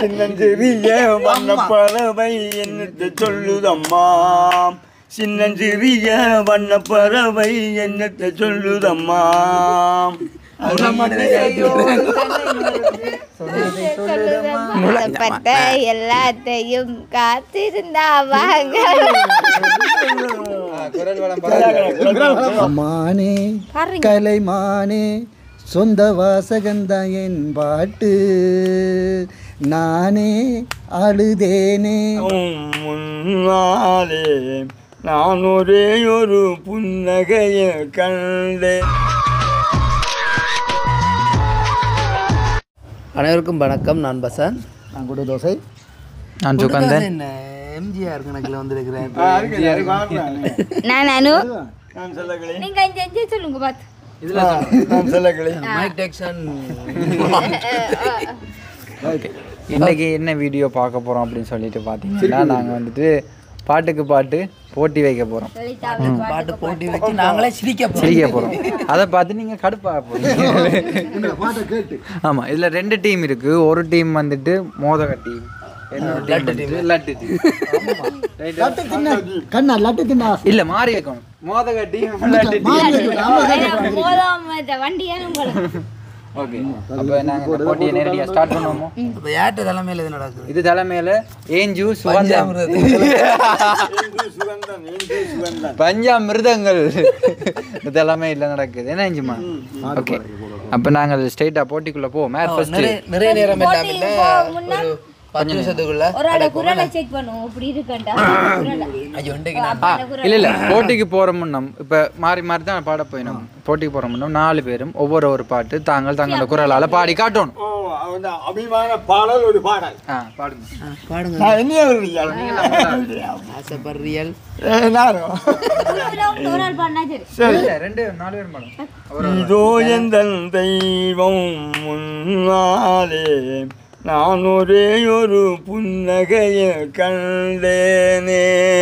சின்னஞ்சிறிய வண்ண பறவை என்னத்தை சொல்லுதம்மா சின்னஞ்சிறிய வண்ண பறவை என்னத்தை சொல்லுதம்மா பட்ட எல்லாத்தையும் காத்திருந்தா வாங்க மானே பாருங்க. கலைமானே சொந்த வாசகந்தான் என் பாட்டு நானே அழுதேனே உம் முன்னாலே நான் ஒரே ஒரு புன்னகையை கண்டேன் அனைவருக்கும் வணக்கம் நான் பசான் நான் கூட தோசை நான் சுகந்தன் என்ன எம்ஜிஆர் கணக்கில் வந்திருக்கிறேன் நான் அனு நான் சொல்லகளே நீங்க இங்க இங்க சொல்லுங்க பாத்து நான் சொல்லகளே மைக் டெக்ஸன் இன்னைக்கு என்ன வீடியோ பார்க்க போறோம் அப்படின்னு சொல்லிட்டு பார்த்தீங்கன்னா நாங்கள் வந்துட்டு பாட்டுக்கு பாட்டு போட்டி வைக்க போறோம் பாட்டு போட்டி வச்சு நாங்களே சிரிக்க போறோம். சிரிக்க போறோம் அதை பார்த்து நீங்க கடுப்பாக போறீங்க பாட்டை கேட்டு ஆமா இதுல ரெண்டு டீம் இருக்கு ஒரு டீம் வந்துட்டு மோதக team laddu team laddu team laddu தின்ன கண்ணா லட்டு தின்னா இல்ல மாறி வைக்கணும் மோதக டீம் லட்டு டீம் வண்டியான உங்களுக்கு ஓகே அப்போ நாங்க இந்த போட்டியை நேரடியாக ஸ்டார்ட் பண்ணுவோமோ இப்ப யார்கிட்ட தலைமையில் இது நடக்குது இது தலைமையில ஏஞ்சு சுகந்தம் சுகந்தன் என்று சுகந்தன் பஞ்சாமிர்தங்கள் இது எல்லாமே இல்லை நடக்குது என்ன ஏஞ்சுமா ஓகே அப்போ நாங்கள் ஸ்ட்ரெயிட்டாக போட்டிக்குள்ள போவோம் மேட் ஃபர்ஸ்ட் நிறைய நிறைய நேரம் இல்லாம இல்ல ஒரு பத்து நிமிஷத்துக்குள்ள ஒரு ஆளை குரலை செக் பண்ணுவோம் இப்படி இருக்கண்டா குரலை. ஐயோ இன்றைக்கு நான் ஆ இல்லை இல்லை போட்டிக்கு போகிற முன்னம் இப்போ மாறி மாறி தான் பாட போயினோம் போட்டிக்கு போகிற முன்னம் நாலு பேரும் ஒவ்வொரு ஒரு பாட்டு தாங்கள் தங்களோட குரலால் பாடி காட்டணும் ஓ அவன் அபிமான பாடல் ஒரு பாடல் ஆ பாடுங்க பாடுங்க நான் என்ன ஆசைப்படுறியல் நானும் இதுல ஒரு ஆள் பாடினா சரி இல்லை ரெண்டு நாலு பேரும் பாடும் இதோ எந்தன் தெய்வம் முன்னாலே நான் ஒரே ஒரு புன்னகையை கண்டேனே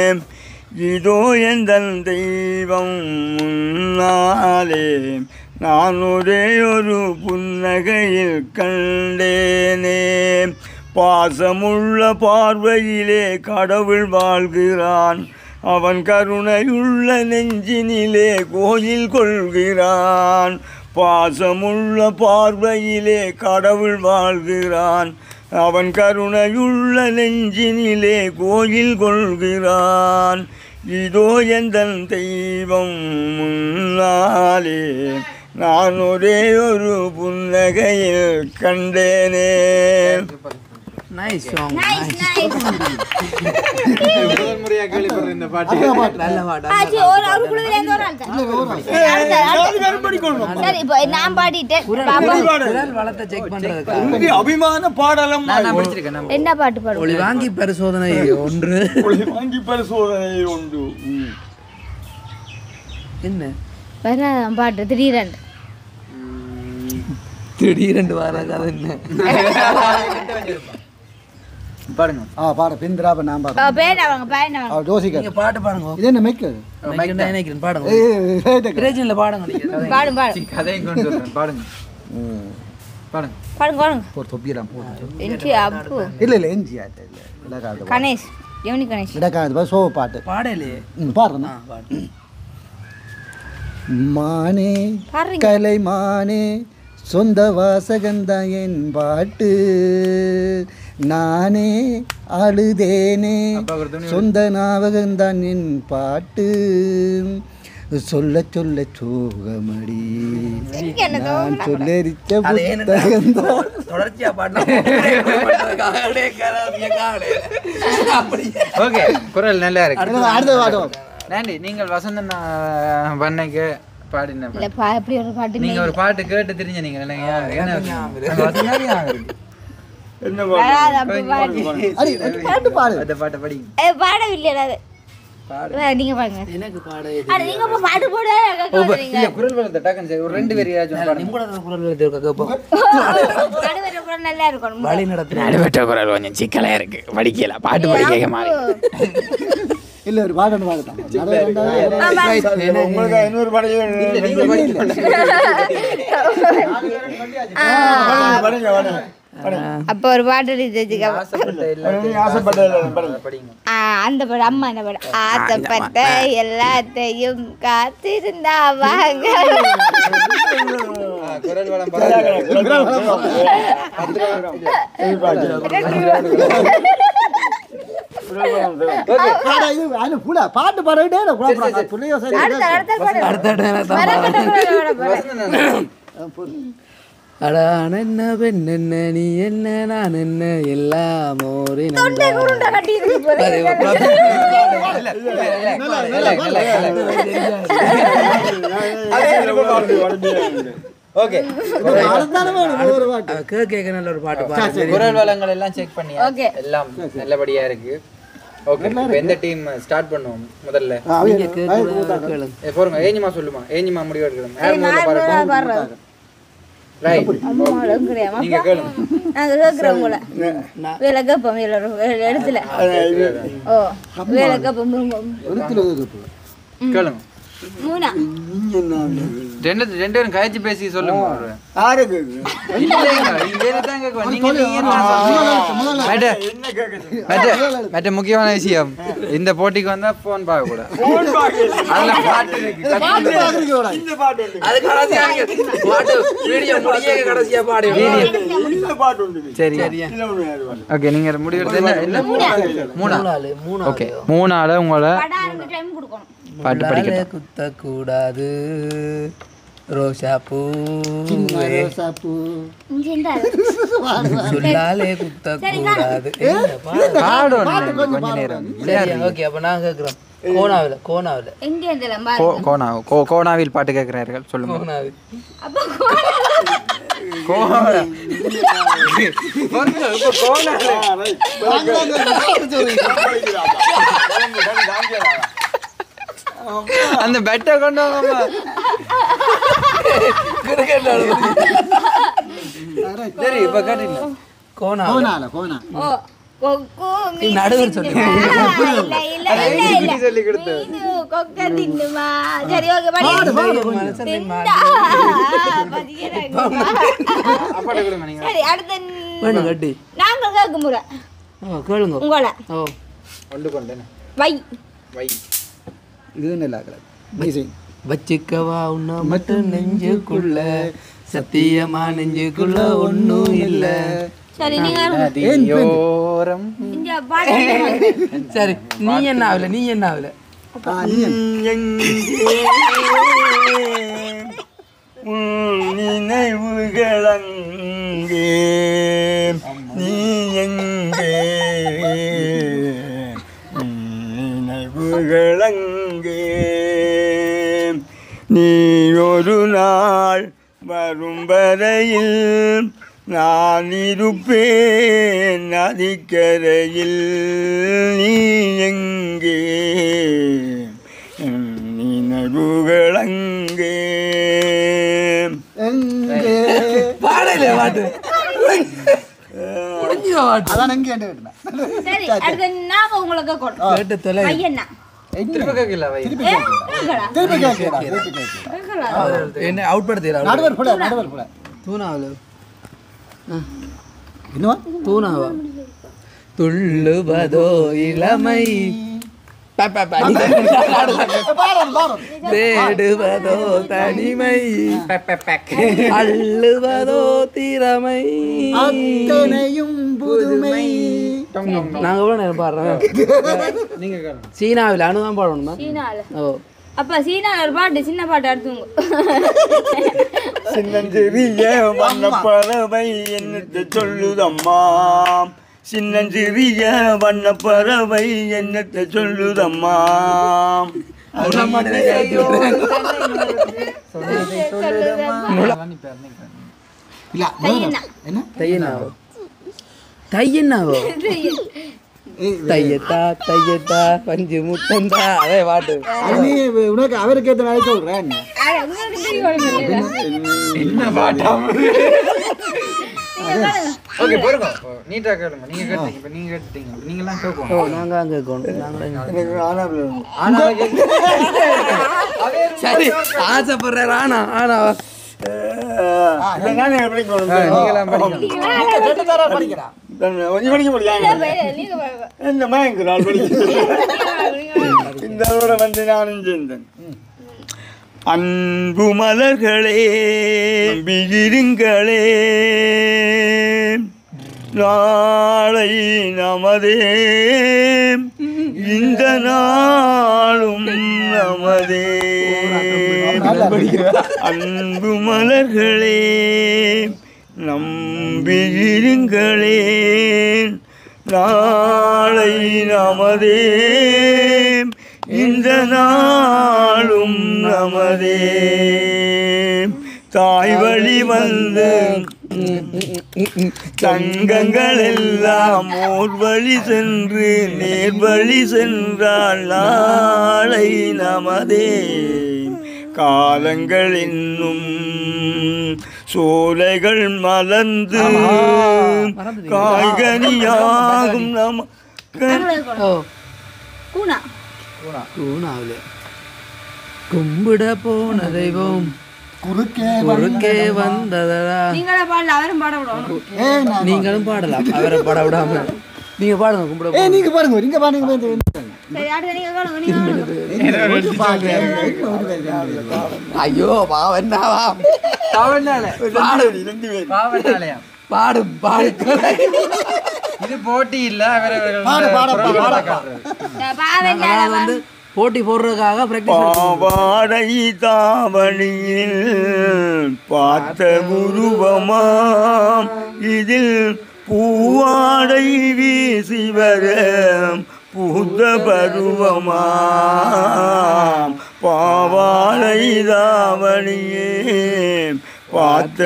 இதோ எந்தன் தெய்வம் முன்னாலே நான் ஒரே ஒரு புன்னகையில் கண்டேனே பாசமுள்ள பார்வையிலே கடவுள் வாழ்கிறான் அவன் கருணையுள்ள நெஞ்சினிலே கோயில் கொள்கிறான் பாசமுள்ள பார்வையிலே கடவுள் வாழ்கிறான் அவன் கருணையுள்ள நெஞ்சினிலே கோயில் கொள்கிறான் இதோ எந்தன் தெய்வம் முன்னாலே நான் ஒரே ஒரு புன்னகையில் கண்டேனே நைஸ் சாங் நைஸ் நைஸ் முதல் முறையாக கேள்விப்படுற இந்த பாட்டு நல்ல பாட்டு ஆச்சி ஒரு ஒரு குழுவில இருந்து ஒரு ஆள் தான் அடுத்த, அடுத்த. சரி இப்போ நான் பாடிட்டேன் பாப்பா குரல் வளத்தை செக் பண்றதுக்கு இது அபிமான பாடலம் நான் படிச்சிருக்கேன் நான் என்ன பாட்டு பாடுவோம் ஒளி வாங்கி பரிசோதனை ஒன்று வாங்கி பரிசோதனை உண்டு ம். என்ன வராதான் பாட்டு திடீரென்று திடீரென்று வர கதை என்ன பாடுங்க ஆ பாட பிந்திராப நான் பாட பேர் அவங்க பேர் அவங்க ஆ ஜோசிக்க நீங்க பாட்டு பாடுங்க இது என்ன மைக்கு மைக் தான் நினைக்கிறேன் பாடுங்க ஏய் பிரேஜின்ல பாடுங்க நீங்க பாடும் பாடும் கதையை கொண்டு வரேன் பாடுங்க பாடுங்க பாடுங்க பாடுங்க ஒரு தொப்பியெல்லாம் போட்டு என்ஜி அப்பு இல்லை இல்லை எஞ்சி ஆட்டு இல்லை இடக்காது கணேஷ் யோனி கணேஷ் இடக்காது சோ பாட்டு பாடலையே ம் பாடுறேன் பாடு மானே பாடுறீங்க கலைமானே சொந்த வாசகந்தான் என் பாட்டு நானே அழுதேனே சொந்த ஞாபகம்தான் என் பாட்டு சொல்ல சொல்ல சோகமடி இங்க என்ன நான் சொல்லரிச்ச அது ஏன்னு புத்தகம்தான் தொடர்ச்சியா பாட்டு அப்படி ஓகே குரல் நல்லா இருக்கு அடுத்த பாடுவோம் நன்றி நீங்கள் வசந்தன் ஆ, பண்ணைக்கு பாடின இல்ல பா எப்படி ஒரு பாட்டு நீங்க ஒரு பாட்டு கேட்டு தெரிஞ்ச நீங்க இல்லைங்க என்ன வசந்தம் ஞாபகம் இருக்கு. என்ன பாடல்? வராது அப்படி பாடு அடி ஒரு பாட்டு பாடு அந்த பாட்டை படிங்க ஏ பாடவில்லை அது நீங்க பாருங்க எனக்கு பாட அட நீங்க இப்ப பாட்டு போட ஓ, ப- இல்ல குரல் வளர்த்த டக்குன்னு சரி ஒரு ரெண்டு பேரையாச்சும் பாடுங்க நிம்புடத குரல் எழுதியிருக்க கேட்போம் நடுவர் கூட நல்லா இருக்கணும் வழி நடத்துறேன் நடுவட்ட குரல் கொஞ்சம் சிக்கலா இருக்கு படிக்கல பாட்டு படிக்க மாதிரி இல்லை ஒரு பாட்டு பாடுதான் உங்களுக்கு இன்னொரு படையில் படிங்க படிங்க அப்ப ஒரு பாட்டு எழுதி வச்சுக்க ஆசைப்பட்ட நீ ஆசைப்பட்ட எல்லாத்தையும் படிங்க. படிங்க ஆ, அந்த படம் அம்மா அந்த படம் ஆசைப்பட்ட எல்லாத்தையும் காத்திருந்தா வாங்க ஆ, குரல் வளம் பரவாயில்ல. பாடா, இது அது புல, பாட்டு பாடிட்டே இரு, புல, புல, புள்ளையோ சரி, அடுத்த அடுத்த படம் அடுத்த இடம் தான் மரக்கட்ட குரலோட படம். வசனம் தானே? அட என்ன பெண் என்ன நீ என்ன நான் என்ன எல்லாம் ஓரே தொண்டை குருண்டை கட்டி இருக்கு போல. ஓகே அடுத்தாலும் வேணும் ஒரு பாட்டு. கேட்க நல்ல ஒரு பாட்டு பாடு குரல் வளங்கள் எல்லாம் செக் பண்ணி Okay. எல்லாம் நல்லபடியா இருக்கு ஓகே இப்போ எந்த டீம் ஸ்டார்ட் பண்ணுவோம் முதல்ல ஆ, அவங்க- கேளுங்க ஏ, போறோங்க ஏஞ்சிமா சொல்லுமா ஏஞ்சிமா முடிவு எடுக்கணும் யார் முதல்ல நான் பாருங்க முதல்ல பாடுறேன். ரைட் அம்மா அழுங்குறியாம்மா? நீங்க கேளுங்க நாங்க கேட்கிறோம் போல வேலை கேட்போம் வேலை வேலை இடத்துல ஓ வேலை கேட்போம் எழுத்துல இருக்கு. கேளுங்க மூணா ரெண்டு ரெண்டு பேரும் கழிச்சு பேசி சொல்லுங்க ஒரு. யாருக்கு இல்லைங்க, இங்க தான் கேட்கணும். நீங்க நீங்க தான் சொல்லணும். மேட்ட, மேட்ட, மேட்ட முக்கியமான விஷயம் இந்த போட்டிக்கு வந்தா போன் பார்க்க கூடாது அதுல பாட்டு இருக்கு பாட்டு பாக்குறீங்க இவரை. இந்த பாட்டு உண்டு அது கடைசியா பாட்டு வீடியோ முடிய கடைசியா பாடி இந்த பாட்டு உண்டு சரி இதுல ஒண்ணு யாரு பாட்டு? ஓகே நீங்க முடிவு எடுத்து என்ன என்ன மூணா மூணாலு மூணாலு ஓகே மூணால உங்களை படம் டைம் கொடுக்கணும் பாட்டு படிக்கட்டும் குத்த கூடாது ரோஷா பூ சின்ன ரோசாப்பூ. இங்க இந்த சொல்லாலே குத்த கூடாது பாடும் கொஞ்ச நேரம் சரி ஓகே அப்ப நான் கேக்குறோம் கோனாவில கோனாவில எங்க இந்த கோ கோனா கோ கோனாவில் பாட்டு கேட்கிறார்கள் சொல்லுங்க கோனாவில் அப்ப கோனா இப்ப கோனாவில் அந்த பெட்டை கொண்டு வாங்கம்மா சரி இப்ப கேட்டீங்க கோனாவில் கோனால, கோனா. ஓ கொக்கு மீன் நடுவர் சொல்லு. இல்ல இல்ல இல்ல இல்ல சொல்லி கொடுத்து மீனு கொக்க தின்னுமா சரி ஓகே படி திண்டா பதிக்கிறாங்க. அப்பாட்ட கொடுங்க நீங்க சரி அடுத்த வேணும் கட்டி நாங்க கேட்கும் முறை ஓ கேளுங்க உங்களை ஓ கொண்டு கொண்டேன் வை வை இது நல்லா இருக்கிறது. Amazing. வச்சுக்கவா உன்னை மட்டும் நெஞ்சுக்குள்ள சத்தியமா நெஞ்சுக்குள்ள ஒண்ணும் இல்ல சரி நீங்க நதியோரம் இந்த பாட்டு சரி நீ என்ன ஆகல நீ என்ன ஆகல ஆ, நீ என்ன? நினைவுகள் அங்கே நீ எங்கே நினைவுகள் அங்கே நீ ஒரு நாள் வரும் வரையில் நான் இருப்பேன் நதிக்கரையில் நீ எங்கே நினைவுகள் அங்கே எங்கே? பாடல பாட்டு முடிஞ்ச பாட்டு அதான் எங்கே என்று கேட்டேன். சரி அடுத்த நாங்க உங்களுக்கு கேட்கணும் கேட்டு தொலை பையனா திருப்ப கேட்கல வை திருப்பி கேட்கிறா, திருப்பி கேட்கிறா. என்ன அவுட் படுத்தீரா நடுவர் புல, நடுவர் புல. தூணாவில் என்னவா? தூணாவா துள்ளுவதோ இளமை ப, ப, ப, நீ பாரன், பாரன். தேடுவதோ தனிமை அள்ளுவதோ திறமை அத்தனையும் புதுமை நாங்க எவ்வளவு நேரம் பாடுறோம் நீங்க கேளுங்க சீனாவில் அனுதான் பாடணுமா சீனால ஓ அப்ப சீனால ஒரு பாட்டு சின்ன பாட்டு அடுத்துங்க சின்னஞ்சிறிய வண்ணப்பறவை என்னத்தை சொல்லுதம்மா சின்னஞ்சிறிய வண்ணப்பறவை என்னத்தை சொல்லுதம்மா இல்ல, தையனா. என்ன? தையனாவோ தையனாவோ தையத்தா தையத்தா பஞ்சு முத்தந்தா அதே பாட்டு அது நீ உனக்கு அவருக்கு ஏத்த மாதிரி சொல்றேன் அட, உங்களுக்கு தெரியும் என்ன பாட்டா ஓகே போருங்க நீட்டா கேளுங்க நீங்க கேட்டீங்க இப்ப நீங்க கேட்டீங்க நீங்க எல்லாம் ஓ கேட்கும் நாங்க அங்க இருக்கோம் நாங்க எனக்கு ஆனா ஆனா சரி ஆசைப்படுறாரு ஆனா ஆனா இதை நான் படிக்கணும் நீங்களாம் படிக்கணும் நீங்க ரெண்டு தடவை படிக்கலாம் கொஞ்சம் படிக்க முடியாது நீங்க பாருங்க. என்ன மயங்கிறாள் படிக்க இந்த தடவை வந்து நானும் சேர்ந்தேன் அன்பு மலர்களே நம்பியிருங்களே நாளை நமதே இந்த நாளும் நமதே அன்பு மலர்களே நம்பியிருங்களே நாளை நமதே இந்த நாளும் நமதே தாய் வழி வந்து தங்கங்கள் எல்லாம் ஓர் வழி சென்று நேர் வழி சென்றால் நாளை நமதே காலங்கள் இன்னும் சோலைகள் மலர்ந்து காய்கனியாகும் நமக்கு ஓ கூனா கூணாவில கும்பிட போன தெய்வம் குறுக்கே குறுக்கே வந்ததடா நீங்களே பாடல அவரும் பாட விடணும் ஏய் நான் நீங்களும் பாடலாம் அவரை பாட விடாம நீங்க பாடுங்க கும்பிட ஏய் நீங்க பாருங்க நீங்க பாருங்க சரி அடுத்து நீங்க கேளுங்க நீங்க கேளுங்க. ஐயோ பாவன்னாவா பாவனால ரெண்டு பேர் பாவனாலயா பாடு பாடு இது போட்டி இல்ல அவரவர்கள் பாடு, பாடு, பாடு, புறப்பாடை பாடு. காட்டுறது. பாவம் அதாவது வந்து போட்டி போடுறதுக்காக பிராக்டிஸ் பாவாடை தாவணியில் பார்த்த உருவமாம் இதில் பூவாடை வீசி வர பூத்த பருவமாம் பாவாடை தாவணியே பார்த்த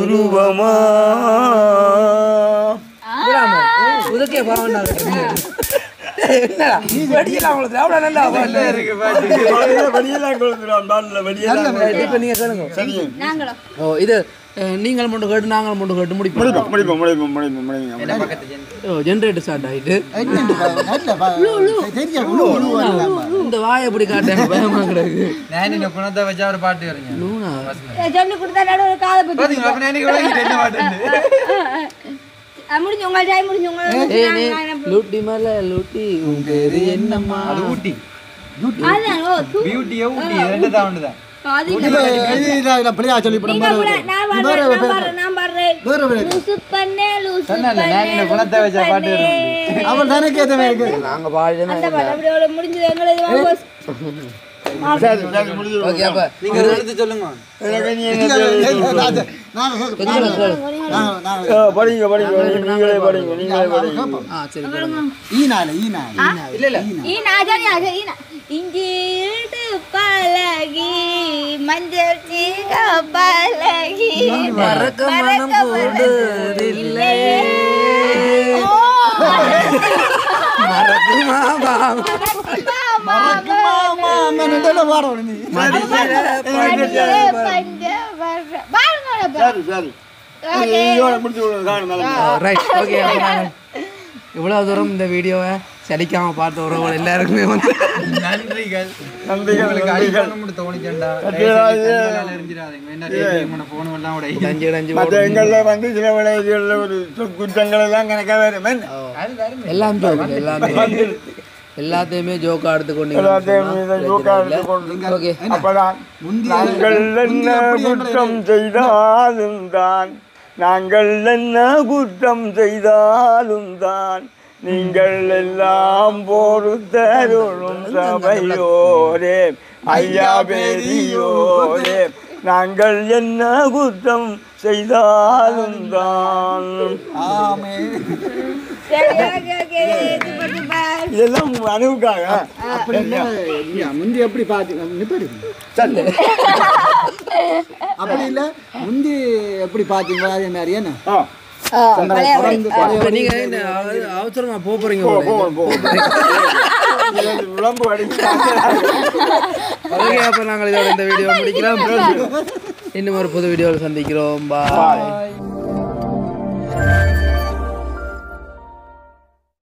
உருவமாம் விடாம உதக்கே பாவன்னா என்னடா வெடிக்கலாம் உங்களுக்கு அவ்வளோ நல்லா நல்லா இருக்கு பாட்டு வெளியெல்லாம் கொடுத்துருவான் பாடல வெளியெல்லாம் இப்போ நீங்க கேளுங்க சரி நாங்களும் ஓ இது அஹ், நீங்கள் மட்டும் கேட்டு நாங்கள் மட்டும் கேட்டு முடிப்போம் முடிப்போம் முடிப்போம் முடிப்போம் முடிப்போம் முடிப்போம் என்ன பக்கத்து ஜென் ஓ ஜென்ரேட்டர் ஸ்டார்ட் ஆயிட்டு தெரியா இந்த வாயை எப்படி காட்டேன் பயமா கிடக்கு நான் இந்த குணத்தை வச்சு அவர் பாட்டு வரீங்க லூனா ஏய், சொல்லி கொடுத்தா நடுவில் காதை பத்தி பாத்தீங்களா அப்ப நான் எனக்கு விளங்கிட்டு என்ன பாட்டுன்னு அஹ் முடிஞ்சு உங்கள் டைம் முடிஞ்சு உங்களை ஏ நீ லூட்டி மேல லூட்டி உன் பேரு என்னம்மா அது ஊட்டி அதுதான் ஓ தூ பியூட்டியோ ஊட்டி ரெண்டு தான் ஒன்று தான் அது இல்ல. பிள்ளையா சொல்லி நீங்க கூட நான் பாடுறேன் நான் பாடுறேன் நான் பாடுறேன் வேற வேற லூசு பண்ணே லூசு சொன்னேன்ல, நான் இந்த குணத்தை வச்ச பாட்டு பண்ணே. அவன் தானே கேட்டவன் இருக்கு நாங்க பாடுறேன் அந்த பாட்டு அப்படியே அவ்வளவு முடிஞ்சது எங்களுக்கு வாபஸ். ஓகே அப்ப நீங்க எடுத்து சொல்லுங்க எனக்கு நீ என்ன தெரியுது? ஆ, படிங்க படிங்க நீங்களே படிங்க நீங்களே படிங்க ஆ சரி கேளுங்க. ஈனால ஈனால இல்ல இல்ல ஈனா, அதான் அது, ஈனா. இஞ்சி இடு பழகி மஞ்சள் சீக பழகி மறக்க மனம் கூடுதில்லை ஓ, மறக்குமா பாவம் பாடணும் நீ மடியிலே பஞ்ச வர்ற. பாருங்க அப்ப. சரி சரி இதோட முடிச்சு விடுங்க காணும் மேலே ரைட் ஓகே அப்போ நாங்கள் இவ்வளோ தூரம் இந்த வீடியோவை சலிக்காம பார்த்த உறவுகள் எல்லாருக்குமே வந்து நன்றிகள் நன்றிகள் உங்களுக்கு நன்றிகள் அடிக்கணும் தோணிச்சேன்டா கட்டிடாதீங்க. எரிஞ்சிடாதீங்க என்ன ரேட்டிங் போன் எல்லாம் உடைய அஞ்சு அஞ்சு மற்ற எங்களில் வந்து சில விளையாட்டுகளில் ஒரு சொ- குற்றங்கள் எல்லாம் கணக்காக வரும் என்ன? எல்லாம் ஜோக் எல்லாமே எல்லாத்தையுமே ஜோக்கா எடுத்துக்கொண்டு எல்லாத்தையும் இதை ஜோக்கா எடுத்துக்கொண்டு ஓகே அப்பதான் நாங்கள் என்ன குற்றம் செய்தாலும் தான் நாங்கள் என்ன குற்றம் செய்தாலும் தான் நீங்கள் எல்லாம் பொறுத்தருளும் சபையோரே ஐயா பெரியோரே நாங்கள் என்ன குற்றம் செய்தாலும் தான் ஆமே சரி, ஓகே, ஓகே. Super, super. இதெல்லாம் அணுவுக்காக அப்படி இல்ல இல்ல, முந்தி எப்படி பாத்து நிப்பாடு சரி அப்படி இல்ல முந்தி எப்படி பாத்தீங்க அதே மாதிரி என்ன ஆ ஆ, பழைய வழி. அப்ப நீங்க என்ன அவ- அவசரமா போக போறீங்க போல. போவோம் போவோம் விளம்பு அடிக்கிறாங்க ஓகே அப்ப நாங்கள் இதோட இந்த வீடியோ முடிக்கிறோம் இன்னும் ஒரு புது வீடியோவில் சந்திக்கிறோம் பாய்